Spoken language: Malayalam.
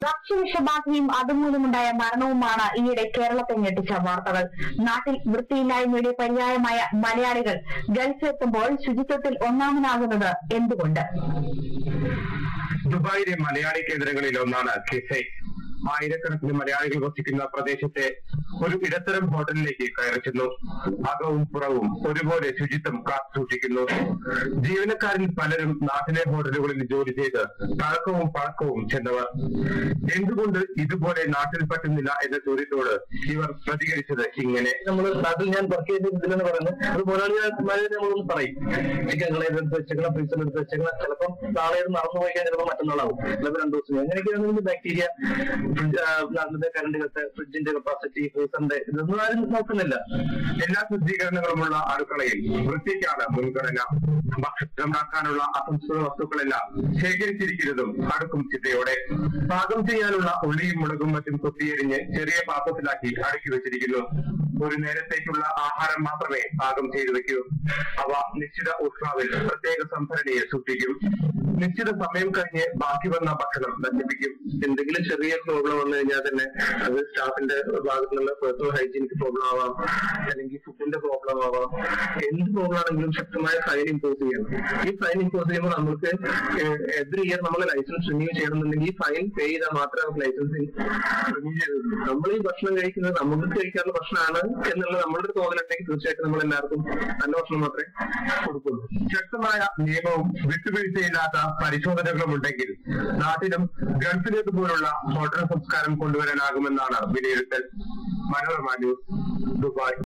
ഭക്ഷ്യവിഷബാധയും അതുമൂലമുണ്ടായ മരണവുമാണ് ഈയിടെ കേരളത്തെ ഞെട്ടിച്ച വാർത്തകൾ നാട്ടിൽ വൃത്തിയില്ലായ്മയുടെ പര്യായമായ മലയാളികൾ ഗൾഫിലെത്തുമ്പോൾ ശുചിത്വത്തിൽ ഒന്നാമനാകുന്നത് എന്തുകൊണ്ട് ദുബായിലെ മലയാളി കേന്ദ്രങ്ങളിൽ ഒന്നാണ് കിസൈ ആയിരക്കണക്കിന് മലയാളികൾ വസിക്കുന്ന പ്രദേശത്തെ ഒരു ഇടത്തരം ഹോട്ടലിലേക്ക് കയറി ചെന്നു അകവും പുറവും ഒരുപോലെ ശുചിത്വം കാത്തു സൂക്ഷിക്കുന്നു ജീവനക്കാരിൽ പലരും നാട്ടിലെ ഹോട്ടലുകളിൽ ജോലി ചെയ്ത് തഴക്കവും പഴക്കവും ചെന്നവർ എന്തുകൊണ്ട് ഇതുപോലെ നാട്ടിൽ പറ്റുന്നില്ല എന്ന ചോദ്യത്തോട് ഇവർ പ്രതികരിച്ചത് ഇങ്ങനെ നമ്മൾ നാട്ടിൽ ഞാൻ വർക്ക് ചെയ്തിട്ടില്ലെന്ന് പറയുന്നത് അത് മുതലാളിമാരെ നമ്മളൊന്ന് പറയും ചിക്കൻ കളയിൽ എടുത്ത് വെച്ചേക്കണം ഫ്രീസറിൽ എടുത്ത് വെച്ചേക്കണം ചിലപ്പം നാളെ ഇത് മറന്നു പോയി കഴിഞ്ഞാൽ ചിലപ്പോൾ മറ്റന്നാളാവും ചിലപ്പോൾ രണ്ടു ദിവസം അങ്ങനെയൊക്കെയാണെങ്കിൽ ബാക്ടീരിയ നാട്ടിലെ കറണ്ട് കത്ത് ഫ്രിഡ്ജിന്റെ കപ്പാസിറ്റി ഫ്രീസറിന്റെ ഇതൊന്നും ആരും നോക്കുന്നില്ല എല്ലാ ശുദ്ധീകരണങ്ങളുമുള്ള അടുക്കളയിൽ വൃത്തിക്കാണ് മുൻഗണന ഭക്ഷണമാക്കാനുള്ള അസംസ്കൃത വസ്തുക്കളെല്ലാം ശേഖരിച്ചിരിക്കുന്നതും അടുക്കും ചിട്ടയോടെ പാകം ചെയ്യാനുള്ള ഉള്ളിയും മുളകും മറ്റും കൊത്തിയെരിഞ്ഞ് ചെറിയ പാത്രത്തിലാക്കി അടുക്കി വെച്ചിരിക്കുന്നു ഒരു നേരത്തേക്കുള്ള ആഹാരം മാത്രമേ പാകം ചെയ്തു വെക്കൂ അവ നിശ്ചിത ഊഷ്മാവിൽ പ്രത്യേക സംഭരണിയിൽ സൂക്ഷിക്കും നിശ്ചിത സമയം കഴിഞ്ഞ് ബാക്കി വന്ന ഭക്ഷണം നശിപ്പിക്കും എന്തെങ്കിലും ചെറിയ പ്രോബ്ലം വന്നു കഴിഞ്ഞാൽ തന്നെ അത് സ്റ്റാഫിന്റെ ഭാഗത്തുനിന്നുള്ള പേഴ്സണൽ ഹൈജീനിക് പ്രോബ്ലം ആവാം അല്ലെങ്കിൽ ഫുഡിന്റെ പ്രോബ്ലം ആവാം എന്ത് പ്രോബ്ലം ആണെങ്കിലും ശക്തമായ ഫൈൻ ഇമ്പോസ് ചെയ്യണം ഈ ഫൈൻ ഇമ്പോസ് ചെയ്യുമ്പോൾ നമുക്ക് എവറി ഇയർ നമ്മൾ ലൈസൻസ് റിന്യൂ ചെയ്യണമെന്നുണ്ടെങ്കിൽ ഈ ഫൈൻ പേ ചെയ്താൽ മാത്രമേ നമുക്ക് ലൈസൻസ് റിന്യൂ ചെയ്തുള്ളൂ നമ്മൾ ഈ ഭക്ഷണം കഴിക്കുന്നത് നമുക്ക് കഴിക്കാനുള്ള ഭക്ഷണമാണ് എന്നുള്ള നമ്മുടെ ഒരു തോന്നലുണ്ടെങ്കിൽ തീർച്ചയായിട്ടും നമ്മൾ എല്ലാവർക്കും നല്ല ഭക്ഷണം മാത്രമേ കൊടുക്കുള്ളൂ ശക്തമായ നിയമവും വിട്ടുവീഴ്ചയില്ലാത്ത പരിശോധനകളും ഉണ്ടെങ്കിൽ നാട്ടിലും ഗൾഫിലേക്ക് പോലുള്ള ഹോട്ടൽ സംസ്കാരം കൊണ്ടുവരാനാകുമെന്നാണ് വിലയിരുത്തൽ മനോരമ ന്യൂസ് ദുബായ്